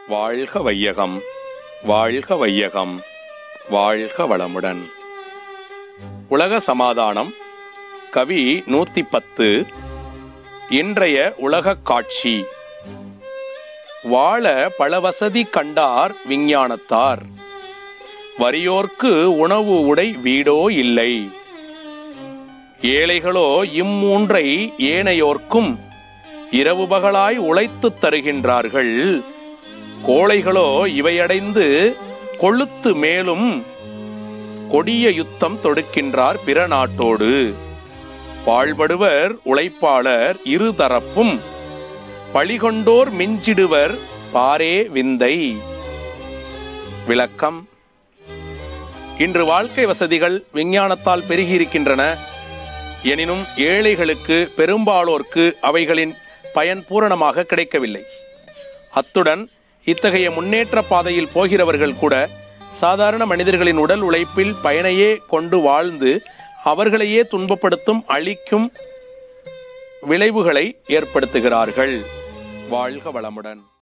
வாழ்க வையகம் வாழ்க வையகம் வாழ்க வளமுடன் உலக சமாதானம் கவி நூத்தி பத்து இன்றைய உலகக் காட்சி வாழ பல வசதி கண்டார் விஞ்ஞானத்தார் வறியோர்க்கு உணவு உடை வீடோ இல்லை ஏழைகளோ இம்மூன்றை ஏனையோர்க்கும் இரவு பகலாய் உழைத்துத் தருகின்றார்கள் கோழைகளோ இவையடைந்து கொழுத்து மேலும் கொடிய யுத்தம் தொடுக்கின்றார் பிற நாட்டோடு பாழ்படுவர் உழைப்பாளர் இருதரப்பும் பழிகொண்டோர் மிஞ்சிடுவர் பாரே விந்தை விளக்கம் இன்று வாழ்க்கை வசதிகள் விஞ்ஞானத்தால் பெருகியிருக்கின்றன எனினும் ஏழைகளுக்கு பெரும்பாலோர்க்கு அவைகளின் பயன் பூரணமாக கிடைக்கவில்லை அத்துடன் இத்தகைய முன்னேற்ற பாதையில் போகிறவர்கள் கூட சாதாரண மனிதர்களின் உடல் உழைப்பில் பயனையே கொண்டு வாழ்ந்து அவர்களையே துன்பப்படுத்தும் அழிக்கும் விளைவுகளை ஏற்படுத்துகிறார்கள் வாழ்க வளமுடன்